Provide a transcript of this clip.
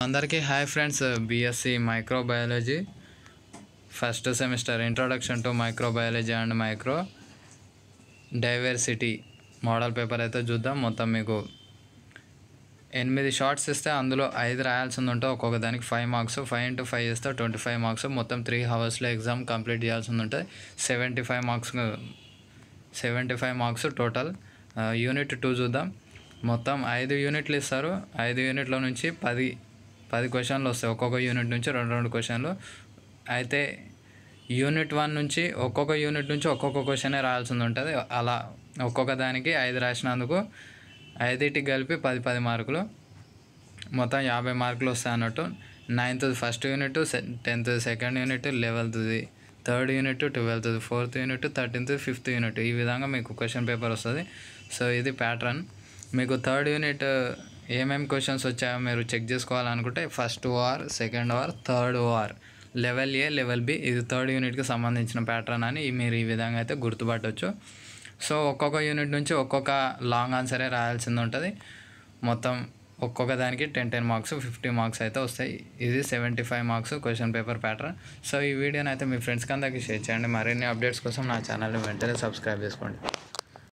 అందరికీ hi friends BSc microbiology first semester introduction to microbiology and micro diversity model paper అయితే చూద్దాం మొత్తం మీకు ఎనిమిది షార్ట్స్ ఇస్తే అందులో ఐదు రాయాల్సింది ఉంటే ఒక్కొక్క దానికి five marks five into five ఇస్తే ట్వంటీ ఫైవ్ మార్క్స్ మొత్తం త్రీ అవర్స్లో ఎగ్జామ్ కంప్లీట్ చేయాల్సింది ఉంటుంది seventy five marks seventy five marks total unit two చూద్దాం మొత్తం ఐదు యూనిట్లు ఇస్తారు ఐదు యూనిట్ల నుంచి పది పది క్వశ్చన్లు వస్తాయి ఒక్కొక్క యూనిట్ నుంచి రెండు రెండు క్వశ్చన్లు అయితే యూనిట్ వన్ నుంచి ఒక్కొక్క యూనిట్ నుంచి ఒక్కొక్క క్వశ్చనే రాయాల్సింది ఉంటుంది అలా ఒక్కొక్క దానికి ఐదు రాసినందుకు ఐదింటికి కలిపి పది పది మార్కులు మొత్తం యాభై మార్కులు వస్తాయి అన్నట్టు ninth first unit tenth second unit లెవెల్త్ది థర్డ్ యూనిట్ ట్వెల్త్ది fourth unit thirteenth fifth unit ఈ విధంగా మీకు క్వశ్చన్ పేపర్ వస్తుంది సో ఇది ప్యాటర్న్ మీకు థర్డ్ యూనిట్ ఏమేమి క్వశ్చన్స్ వచ్చాయో మీరు చెక్ చేసుకోవాలనుకుంటే first OR second OR third OR eleven A eleven B ఇది థర్డ్ యూనిట్కి సంబంధించిన ప్యాటర్న్ అని మీరు ఈ విధంగా అయితే గుర్తుపట్టవచ్చు సో ఒక్కొక్క యూనిట్ నుంచి ఒక్కొక్క లాంగ్ ఆన్సరే రాయాల్సింది ఉంటుంది మొత్తం ఒక్కొక్క దానికి ten ten marks fifty marks అయితే వస్తాయి ఇది seventy five marks question paper pattern so ఈ వీడియోని అయితే మీ ఫ్రెండ్స్కి అందరికీ షేర్ చేయండి మరిన్ని అప్డేట్స్ కోసం నా ఛానల్ని వెంటనే సబ్స్క్రైబ్ చేసుకోండి